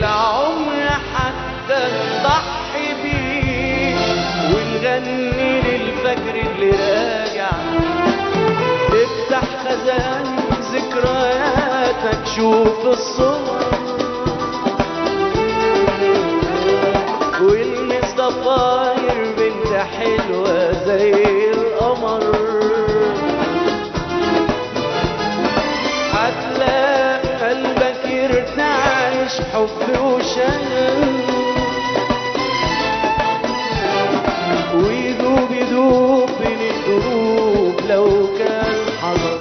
العمر حتى نضحي بيه ونغني للفجر اللي راجع تفتح خزان ذكرياتك شوف الصور والمس ضفاير بنت حلوة زي القمر هتلاقي قلبك يرتعش حب وشغل ويدوب يدوب بين الدروب لو كان حضر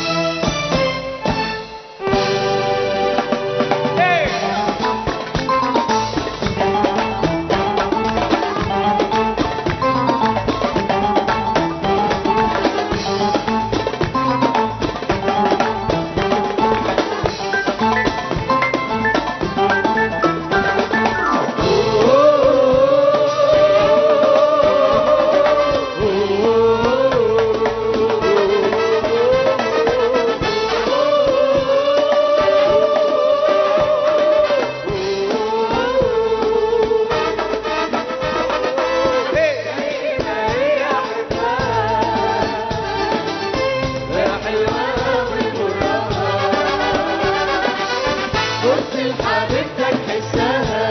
بص لحبيبتك حسها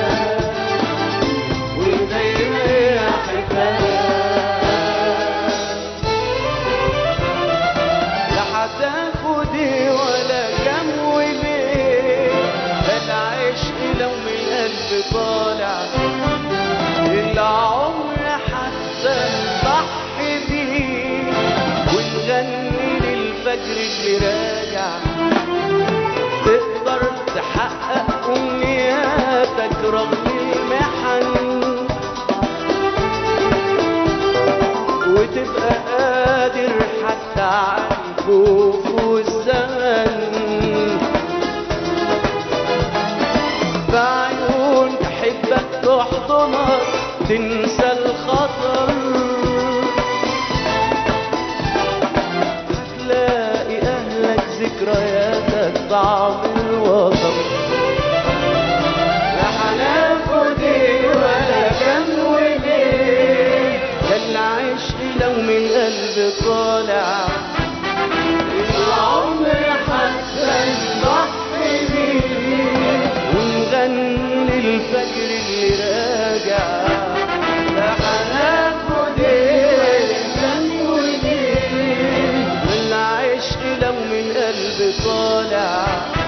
وزي ما هي حبها لا هتاخد ايه ولا كام وليه ده العشق لو من القلب طالع العمر حتى نضحي بيه ونغني للفجر اللي راجع تقدر تحقق امنياتك رغم المحن وتبقى قادر حتى على الخوف والزمن بعيون تحبك تحضنك تنسى الخطر هتلاقي اهلك ذكرياتك طعم الوطن لا هناخد ايه ولا كم وليه ده العشق لو من قلب طالع العمر حتى نضحي بيه ونغني الفجر اللي راجع لا هناخد ايه كم وليه العشق لو من قلب طالع